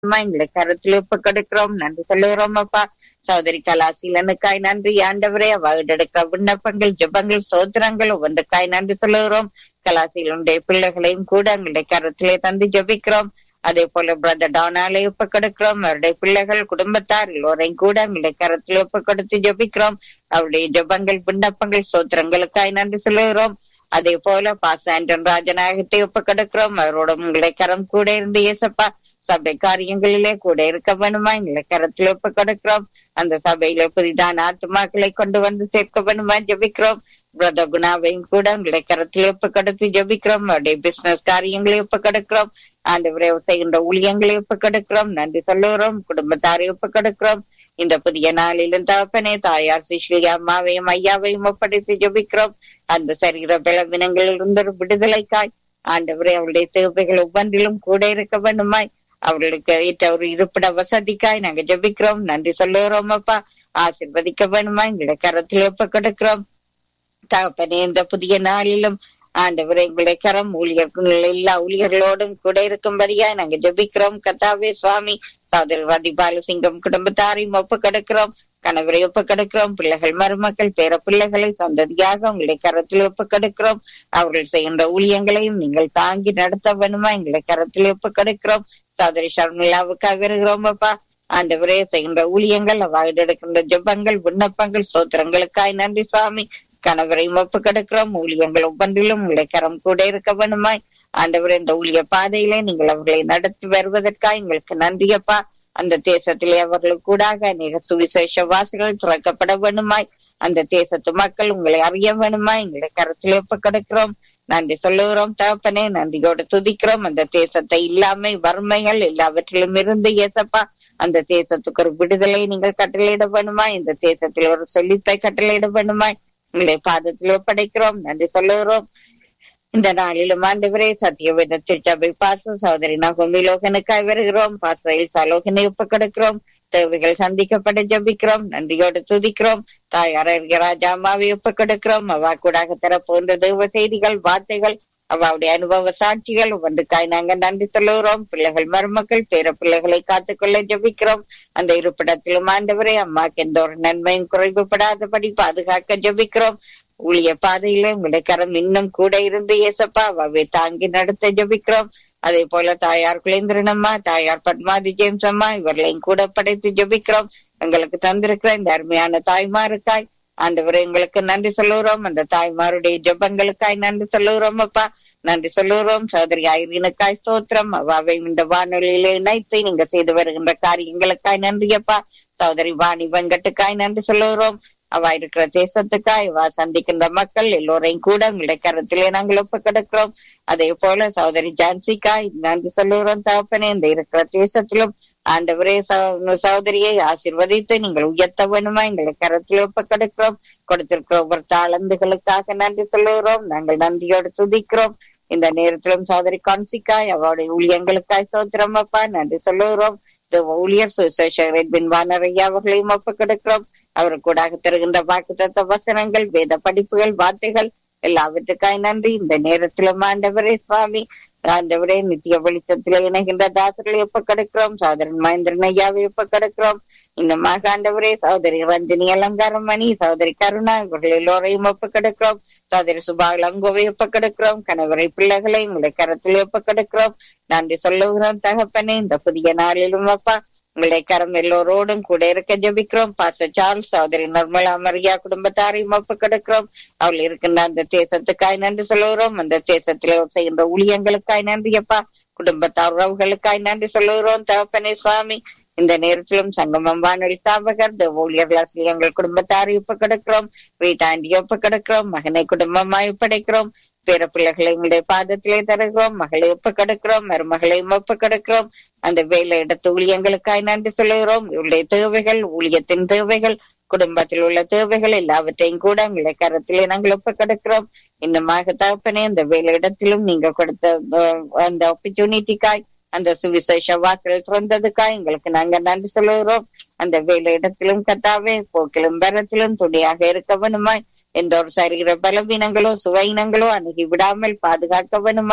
அம்மா எங்களை கருத்தில் ஒப்பு கொடுக்கிறோம் நன்றி சொல்லுகிறோம் அப்பா சகோதரி கலாசீலனுக்காய் நன்றி ஆண்டவரே அவடுக்கிற விண்ணப்பங்கள் ஜெபங்கள் சோத்திரங்கள் ஒவ்வொன்றுக்காய் நன்றி சொல்லுகிறோம் கலாசீலனுடைய பிள்ளைகளையும் கூட எங்களுடைய கருத்திலே தந்து ஜெபிக்கிறோம் அதே போல பிரதர் டானாலே ஒப்பு கொடுக்கிறோம் அவருடைய பிள்ளைகள் குடும்பத்தார் எல்லோரையும் கூட எங்களுடைய கருத்தில் ஒப்பு கொடுத்து ஜெபிக்கிறோம் அவருடைய ஜெபங்கள் விண்ணப்பங்கள் சோத்திரங்களுக்காய் நன்றி சொல்லுகிறோம் அதே போல பாச ஆண்டன் ராஜநாயகத்தை ஒப்பு கொடுக்கிறோம் அவரோட உங்களை கரம் கூட இருந்து ஏசப்பா சபை காரியங்களிலே கூட இருக்க வேணுமா எங்களை கரத்தில் ஒப்பு கொடுக்கிறோம் அந்த சபையில புதிதான ஆத்மாக்களை கொண்டு வந்து சேர்க்க வேணுமா ஜெபிக்கிறோம் பிரத குணாவையும் கூட உங்களை கரத்தில் ஒப்பு கொடுத்து ஜெபிக்கிறோம் அவருடைய பிசினஸ் காரியங்களை ஒப்பு கொடுக்கிறோம் ஆண்டவரை செய்கின்ற ஊழியங்களை ஒப்பு கொடுக்கிறோம் நன்றி சொல்லுகிறோம் குடும்பத்தாரை ஒப்பு கொடுக்கிறோம் இந்த புதிய நாளிலும் தகப்பனே தாயார் சிஸ்லி அம்மாவையும் ஐயாவையும் ஒப்படைத்து ஜெபிக்கிறோம் அந்த சரீர பலவீனங்களில் இருந்து ஒரு விடுதலைக்காய் ஆண்டவரே அவருடைய தேவைகள் ஒவ்வொன்றிலும் கூட இருக்க வேண்டுமாய் அவர்களுக்கு ஏற்ற ஒரு இருப்பிட வசதிக்காய் நாங்க ஜெபிக்கிறோம் நன்றி சொல்லுகிறோம் அப்பா ஆசிர்வதிக்க வேணுமா எங்களை கரத்தில் ஒப்பு கொடுக்கிறோம் தகப்பனே இந்த புதிய நாளிலும் ஆண்டவரை எங்களுடைய கரம் ஊழியர்கள் எல்லா ஊழியர்களோடும் கூட இருக்கும்படியா நாங்க ஜெபிக்கிறோம் கத்தாவே சுவாமி சகோதரர் வதிபாலு சிங்கம் குடும்பத்தாரையும் ஒப்பு கொடுக்கிறோம் கணவரை ஒப்பு கொடுக்கிறோம் பிள்ளைகள் மருமக்கள் பேர பிள்ளைகளை சந்ததியாக உங்களுடைய கரத்தில் ஒப்பு கொடுக்கிறோம் அவர்கள் செய்கின்ற ஊழியங்களையும் நீங்கள் தாங்கி நடத்த வேணுமா எங்களை கரத்தில் ஒப்பு கொடுக்கிறோம் சகோதரி ஷர்மிளாவுக்காக வருகிறோம் அப்பா ஆண்டவரே செய்கின்ற ஊழியங்கள் அவாய்டு எடுக்கின்ற ஜெபங்கள் விண்ணப்பங்கள் சோத்திரங்களுக்காய் நன்றி சுவாமி கணவரை ஒப்பு கிடக்கிறோம் ஊழியங்கள் ஒவ்வொன்றிலும் உங்களை கரம் கூட இருக்க வேணுமாய் ஆண்டவர் இந்த ஊழிய பாதையிலே நீங்கள் அவர்களை நடத்தி வருவதற்காக எங்களுக்கு நன்றியப்பா அந்த தேசத்திலே அவர்களுக்கு கூடாக அநேக சுவிசேஷ வாசிகள் துறக்கப்பட வேணுமாய் அந்த தேசத்து மக்கள் உங்களை அறிய வேணுமாய் எங்களை கரத்தில் ஒப்பு கிடக்கிறோம் நன்றி சொல்லுகிறோம் தகப்பனே நன்றியோடு துதிக்கிறோம் அந்த தேசத்தை இல்லாமை வறுமைகள் எல்லாவற்றிலும் இருந்து ஏசப்பா அந்த தேசத்துக்கு ஒரு விடுதலை நீங்கள் கட்டளையிட வேணுமா இந்த தேசத்தில் ஒரு செழிப்பை கட்டளையிட வேணுமாய் உங்களை பாதத்தில் ஒப்படைக்கிறோம் நன்றி சொல்லுகிறோம் இந்த நாளிலும் ஆண்டவரே சத்தியவேத திட்டவை பார்த்து சகோதரி நகோமி லோகனுக்காய் வருகிறோம் பார்வையில் சலோகனை ஒப்பு கொடுக்கிறோம் தேவைகள் சந்திக்கப்பட ஜபிக்கிறோம் நன்றியோடு துதிக்கிறோம் தாயார் ராஜா அம்மாவை ஒப்பு கொடுக்கிறோம் அவா கூடாக தர போன்ற தெய்வ செய்திகள் வார்த்தைகள் அவாவுடைய அனுபவ சாட்சிகள் ஒன்றுக்காய் நாங்க நன்றி சொல்லுகிறோம் பிள்ளைகள் மருமக்கள் பேர பிள்ளைகளை காத்துக்கொள்ள ஜபிக்கிறோம் அந்த இருப்பிடத்திலும் ஆண்டவரே அம்மாக்கு எந்த ஒரு நன்மையும் குறைவுபடாதபடி பாதுகாக்க ஜபிக்கிறோம் ஊழிய பாதையில உங்களுடைய கரம் இன்னும் கூட இருந்து ஏசப்பா அவை தாங்கி நடத்த ஜபிக்கிறோம் அதே போல தாயார் குலேந்திரனம்மா தாயார் பத்மாதி ஜேம்ஸ் அம்மா இவர்களையும் கூட படைத்து ஜபிக்கிறோம் எங்களுக்கு தந்திருக்கிற இந்த அருமையான தாய்மாருக்காய் ஆண்டவர் எங்களுக்கு நன்றி சொல்லுகிறோம் அந்த தாய்மாருடைய ஜபங்களுக்காய் நன்றி சொல்லுகிறோம் அப்பா நன்றி சொல்லுகிறோம் சோதரி ஐரீனுக்காய் சோத்திரம் அவாவை இந்த வானொலியில இணைத்து நீங்க செய்து வருகின்ற காரியங்களுக்காய் நன்றி அப்பா சோதரி வாணி வெங்கட்டுக்காய் நன்றி சொல்லுகிறோம் அவ இருக்கிற தேசத்துக்காய் அவ சந்திக்கின்ற மக்கள் எல்லோரையும் கூட உங்களுடைய கருத்திலே நாங்கள் ஒப்பு கிடக்கிறோம் அதே போல சகோதரி ஜான்சிக்காய் நன்றி சொல்லுகிறோம் தகப்பனே இந்த இருக்கிற தேசத்திலும் ஆண்டவரே சகோதரியை ஆசிர்வதித்து நீங்கள் உயர்த்த வேணுமா எங்களை கரத்தில் ஒப்பு கிடக்கிறோம் கொடுத்திருக்கிற ஒவ்வொரு தாளந்துகளுக்காக நன்றி சொல்லுகிறோம் நாங்கள் நன்றியோடு துதிக்கிறோம் இந்த நேரத்திலும் சகோதரி கான்சிக்காய் அவருடைய ஊழியங்களுக்காய் சோத்திரம் அப்பா நன்றி சொல்லுகிறோம் ஊழியர் சுசேஷன் வானரையா அவர்களையும் ஒப்பு கிடக்கிறோம் அவர் கூடாக தருகின்ற வாக்கு தத்த வசனங்கள் வேத படிப்புகள் வார்த்தைகள் எல்லாவற்றுக்காய் நன்றி இந்த நேரத்திலும் ஆண்டவரே சுவாமி ஆண்டவரே நித்திய வெளிச்சத்தில் இணைகின்ற தாசர்களை ஒப்ப கிடக்கிறோம் சோதரன் மகேந்திரன் ஐயாவை ஒப்ப கிடக்கிறோம் இன்னுமாக ஆண்டவரே சகோதரி ரஞ்சனி அலங்காரம் மணி சகோதரி கருணா இவர்கள் எல்லோரையும் ஒப்ப கிடக்கிறோம் சகோதரி சுபா லங்கோவை ஒப்ப கிடக்கிறோம் கணவரை பிள்ளைகளை உங்களுடைய கரத்தில் ஒப்ப கிடக்கிறோம் நன்றி சொல்லுகிறோம் தகப்பனே இந்த புதிய நாளிலும் அப்பா உங்களுடைய கரம் எல்லோரோடும் கூட இருக்க ஜபிக்கிறோம் பாச சார்ஸ் சகோதரி நிர்மலா மரியா குடும்பத்தாரையும் ஒப்பு கிடக்கிறோம் அவள் இருக்கின்ற அந்த தேசத்துக்காய் நன்றி சொல்லுகிறோம் அந்த தேசத்திலே செய்கின்ற ஊழியங்களுக்காய் நன்றி அப்பா குடும்பத்தார் உறவுகளுக்காய் நன்றி சொல்லுகிறோம் தகப்பனே சுவாமி இந்த நேரத்திலும் சங்கமம் வானொலி ஸ்தாபகர் ஊழியர்கள் எங்கள் குடும்பத்தாரை ஒப்பு கிடக்கிறோம் வீட்டாண்டி ஒப்பு கிடக்கிறோம் மகனை குடும்பமாய் ஒப்படைக்கிறோம் பேர பிள்ளைகளை எங்களுடைய பாதத்திலே தருகிறோம் மகளை ஒப்பு கிடக்கிறோம் மருமகளையும் ஒப்பு கிடக்கிறோம் அந்த வேலை இடத்து ஊழியங்களுக்காய் நன்றி சொல்லுகிறோம் இவருடைய தேவைகள் ஊழியத்தின் தேவைகள் குடும்பத்தில் உள்ள தேவைகள் எல்லாவற்றையும் கூட எங்களுடைய கரத்திலே நாங்கள் ஒப்பு கிடக்கிறோம் இன்னுமாக தகப்பனே அந்த வேலை இடத்திலும் நீங்க கொடுத்த அந்த ஆப்பர்ச்சுனிட்டிக்காய் அந்த சுவிசேஷ வாக்கள் திறந்ததுக்காய் எங்களுக்கு நாங்க நன்றி சொல்லுகிறோம் அந்த வேலை இடத்திலும் கத்தாவே போக்கிலும் பரத்திலும் துணியாக இருக்க வேணுமாய் எந்த ஒரு சரீர பலவீனங்களோ சுவையினங்களோ அணுகி விடாமல் பாதுகாக்க வேணுமாய்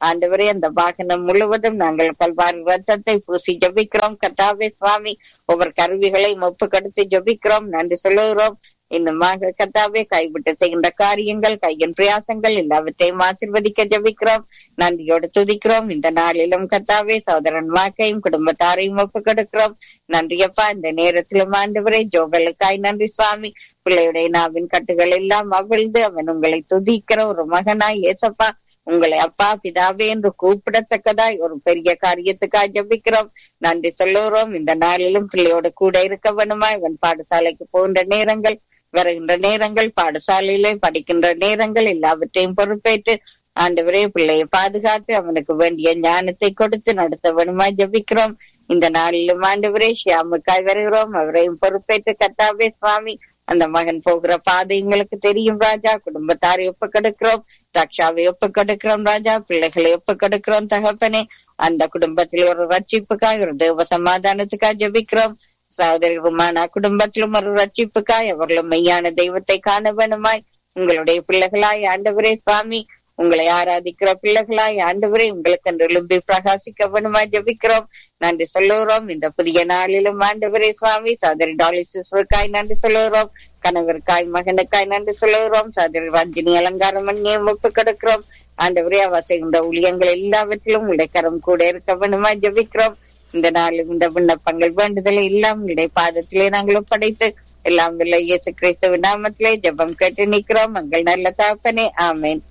ஆண்டவரே அந்த வாகனம் முழுவதும் நாங்கள் பல்வாறு ரத்தத்தை பூசி ஜபிக்கிறோம் கத்தாவே சுவாமி ஒவ்வொரு கருவிகளையும் ஒப்புக்கடுத்து ஜபிக்கிறோம் நன்றி சொல்லுகிறோம் இன்னுமாக கத்தாவே கைவிட்டு செய்கின்ற காரியங்கள் கையின் பிரயாசங்கள் எல்லாவற்றையும் ஆசிர்வதிக்க ஜபிக்கிறோம் நன்றியோடு துதிக்கிறோம் இந்த நாளிலும் கத்தாவே சோதரன் வாக்கையும் குடும்பத்தாரையும் ஒப்பு கொடுக்கிறோம் நன்றியப்பா இந்த நேரத்திலும் ஆண்டவரை ஜோபலுக்காய் நன்றி சுவாமி பிள்ளையுடைய நாவின் கட்டுகள் எல்லாம் அவிழ்ந்து அவன் உங்களை துதிக்கிற ஒரு மகனாய் ஏசப்பா உங்களை அப்பா பிதாவே என்று கூப்பிடத்தக்கதாய் ஒரு பெரிய காரியத்துக்காக ஜபிக்கிறோம் நன்றி சொல்லுகிறோம் இந்த நாளிலும் பிள்ளையோட கூட இருக்க வேணுமா இவன் பாடசாலைக்கு போகின்ற நேரங்கள் வருகின்ற நேரங்கள் பாடசாலையில படிக்கின்ற நேரங்கள் எல்லாவற்றையும் பொறுப்பேற்று ஆண்டவரே பிள்ளையை பாதுகாத்து அவனுக்கு வேண்டிய ஞானத்தை கொடுத்து நடத்த வேணுமா ஜபிக்கிறோம் இந்த நாளிலும் ஆண்டவரே ஷியாமுக்காய் வருகிறோம் அவரையும் பொறுப்பேற்று கத்தாவே சுவாமி அந்த மகன் போகிற பாதை எங்களுக்கு தெரியும் ராஜா குடும்பத்தாரை ஒப்பு கெடுக்கிறோம் தக்ஷாவை ஒப்பு கெடுக்கிறோம் ராஜா பிள்ளைகளை ஒப்பு கெடுக்கிறோம் தகப்பனே அந்த குடும்பத்தில் ஒரு ரட்சிப்புக்காய் ஒரு தேவ சமாதானத்துக்காய் ஜபிக்கிறோம் சகோதரி ருமானா குடும்பத்திலும் ஒரு ரட்சிப்புக்காய் அவர்களும் மெய்யான தெய்வத்தை காண வேணுமாய் உங்களுடைய பிள்ளைகளாய் ஆண்டவரே சுவாமி உங்களை ஆராதிக்கிற பிள்ளைகளாய் ஆண்டவரே உங்களுக்கு என்று எழும்பி பிரகாசிக்க வேணுமாய் ஜபிக்கிறோம் நன்றி சொல்லுகிறோம் இந்த புதிய நாளிலும் ஆண்டவரே சுவாமி சகோதரி டாலிசிஸ்வருக்காய் நன்றி சொல்லுகிறோம் கணவருக்காய் மகனுக்காய் நன்றி சொல்லுகிறோம் சகோதரி ரஞ்சினி அலங்காரம் மண்ணியம் ஒப்பு கொடுக்கிறோம் ஆண்டவரே அவ செய்கின்ற ஊழியங்கள் எல்லாவற்றிலும் உடைக்கரம் கூட இருக்க வேணுமா ஜபிக்கிறோம் இந்த நாளில் இந்த விண்ணப்பங்கள் வேண்டுதல் எல்லாம் உங்களுடைய பாதத்திலே நாங்கள் ஒப்படைத்து எல்லாம் இல்லை இயேசு கிறிஸ்துவ நாமத்திலே ஜெபம் கேட்டு நிற்கிறோம் எங்கள் நல்ல தாப்பனே ஆமேன்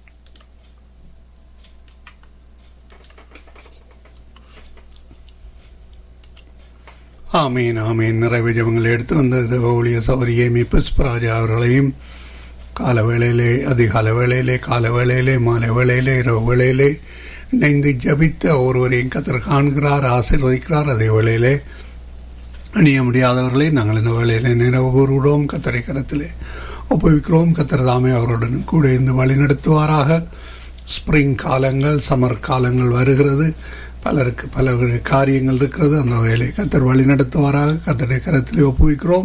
ஆமீன் ஆமீன் நிறைவு ஜபங்களை எடுத்து வந்த ஊழிய சௌரிய புஷ்பராஜா அவர்களையும் கால வேளையிலே அதிகால வேளையிலே கால வேளையிலே மாலை வேளையிலே இரவு வேளையிலே இணைந்து ஜபித்த ஒருவரையும் கத்தர் காண்கிறார் ஆசீர்வதிக்கிறார் அதே வேளையிலே அணிய முடியாதவர்களை நாங்கள் இந்த வேளையிலே நினைவு கூறுகிறோம் கத்தரை கரத்திலே ஒப்புவிக்கிறோம் கத்தர் தாமே அவருடன் கூட இருந்து வழி நடத்துவாராக ஸ்ப்ரிங் காலங்கள் சம்மர் காலங்கள் வருகிறது பலருக்கு பல காரியங்கள் இருக்கிறது அந்த வகையிலே கத்தர் வழி நடத்துவாராக கத்தரை கரத்திலே ஒப்புவிக்கிறோம்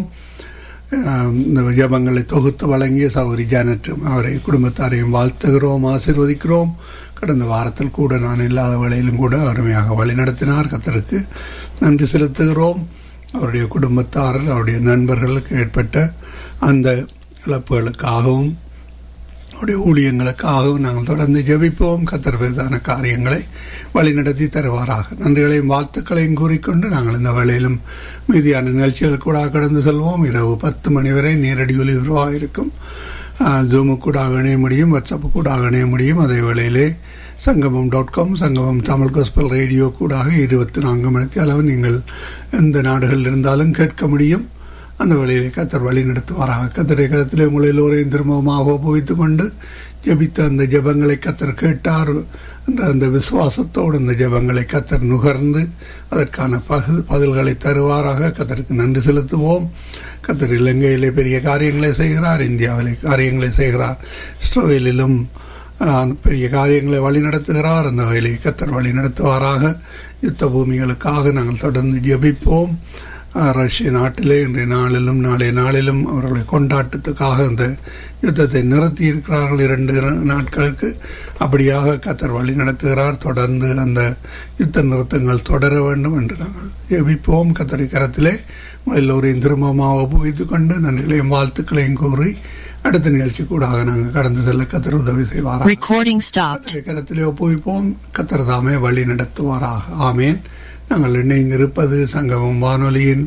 இந்த ஜபங்களை தொகுத்து வழங்கிய சௌரி ஜானற்றும் அவரை குடும்பத்தாரையும் வாழ்த்துகிறோம் ஆசிர்வதிக்கிறோம் கடந்த வாரத்தில் கூட நான் இல்லாத வேளையிலும் கூட அருமையாக வழிநடத்தினார் கத்தருக்கு நன்றி செலுத்துகிறோம் அவருடைய குடும்பத்தார் அவருடைய நண்பர்களுக்கு ஏற்பட்ட அந்த இழப்புகளுக்காகவும் அவருடைய ஊழியங்களுக்காகவும் நாங்கள் தொடர்ந்து ஜெபிப்போம் கத்தர் விருதான காரியங்களை வழிநடத்தி தருவாராக நன்றிகளையும் வாழ்த்துக்களையும் கூறிக்கொண்டு நாங்கள் இந்த வேளையிலும் மீதியான நிகழ்ச்சிகள் கூட கடந்து செல்வோம் இரவு பத்து மணி வரை நேரடி ஒலிபரவாக இருக்கும் ஜூமு கூட இணைய முடியும் வாட்ஸ்அப்பு கூட இணைய முடியும் அதே வேளையிலே சங்கமம் டாட் காம் சங்கமம் தமிழ் கோஸ்பல் ரேடியோ கூடாக இருபத்தி நான்கு மணி அளவு நீங்கள் எந்த நாடுகளில் இருந்தாலும் கேட்க முடியும் அந்த வழியிலே கத்தர் வழி நடத்துவாராக கத்தருடைய கருத்திலே உங்களை எல்லோரையும் திரும்பமாக ஒப்புவித்துக் கொண்டு ஜபித்த அந்த ஜபங்களை கத்தர் கேட்டார் என்ற அந்த விசுவாசத்தோடு அந்த ஜபங்களை கத்தர் நுகர்ந்து அதற்கான பகு பதில்களை தருவாராக கத்தருக்கு நன்றி செலுத்துவோம் கத்தர் இலங்கையிலே பெரிய காரியங்களை செய்கிறார் இந்தியாவிலே காரியங்களை செய்கிறார் இஸ்ரோவேலிலும் பெரிய காரியங்களை வழி நடத்துகிறார் அந்த வகையிலே கத்தர் வழி நடத்துவாராக யுத்த பூமிகளுக்காக நாங்கள் தொடர்ந்து ஜபிப்போம் ரஷ்ய நாட்டிலே இன்றைய நாளிலும் நாளைய நாளிலும் அவர்களை கொண்டாட்டத்துக்காக அந்த யுத்தத்தை நிறுத்தி இருக்கிறார்கள் இரண்டு நாட்களுக்கு அப்படியாக கத்தர் வழி நடத்துகிறார் தொடர்ந்து அந்த யுத்த நிறுத்தங்கள் தொடர வேண்டும் என்று நாங்கள் ஜெபிப்போம் கத்தரி கரத்திலே எல்லோரையும் திரும்பமாக ஒப்புவித்துக் கொண்டு நன்றிகளையும் வாழ்த்துக்களையும் கூறி அடுத்த நிகழ்ச்சி கூடாக நாங்கள் கடந்து செல்ல கத்தர் உதவி செய்வாராக கரத்திலே ஒப்புவிப்போம் கத்தர் தாமே வழி நடத்துவாராக ஆமேன் நாங்கள் இணைந்திருப்பது சங்கமம் வானொலியின்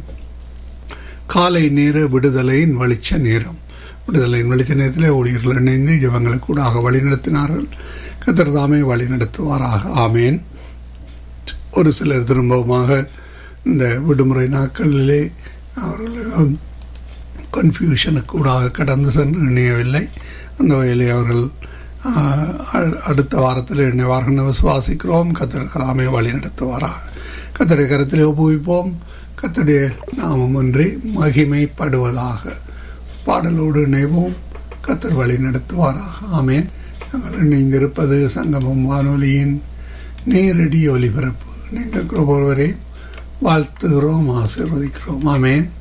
காலை நேர விடுதலையின் வெளிச்ச நேரம் விடுதலையின் வெளிச்ச நேரத்திலே ஊழியர்கள் இணைந்து ஜபங்களை கூடாக வழிநடத்தினார்கள் கத்தர் தாமே வழி நடத்துவாராக ஆமேன் ஒரு சிலர் திரும்பவுமாக இந்த விடுமுறை நாட்களிலே அவர்கள் கன்ஃபியூஷனுக்கு கூடாக கடந்து சென்று இணையவில்லை அந்த வகையிலே அவர்கள் அடுத்த வாரத்தில் இணைவார்கள் விசுவாசிக்கிறோம் கத்தர் தாமே வழி நடத்துவாராக கத்தடைய கருத்திலே ஒப்புவிப்போம் கத்தடைய நாமம் ஒன்றே மகிமைப்படுவதாக பாடலோடு இணைவோம் கத்தர் வழி நடத்துவாராக ஆமேன் நாங்கள் இணைந்திருப்பது சங்கமம் வானொலியின் நேரடி ஒலிபரப்பு நீங்கள் ஒருவரை வாழ்த்துகிறோம் ஆசீர்வதிக்கிறோம் ஆமேன்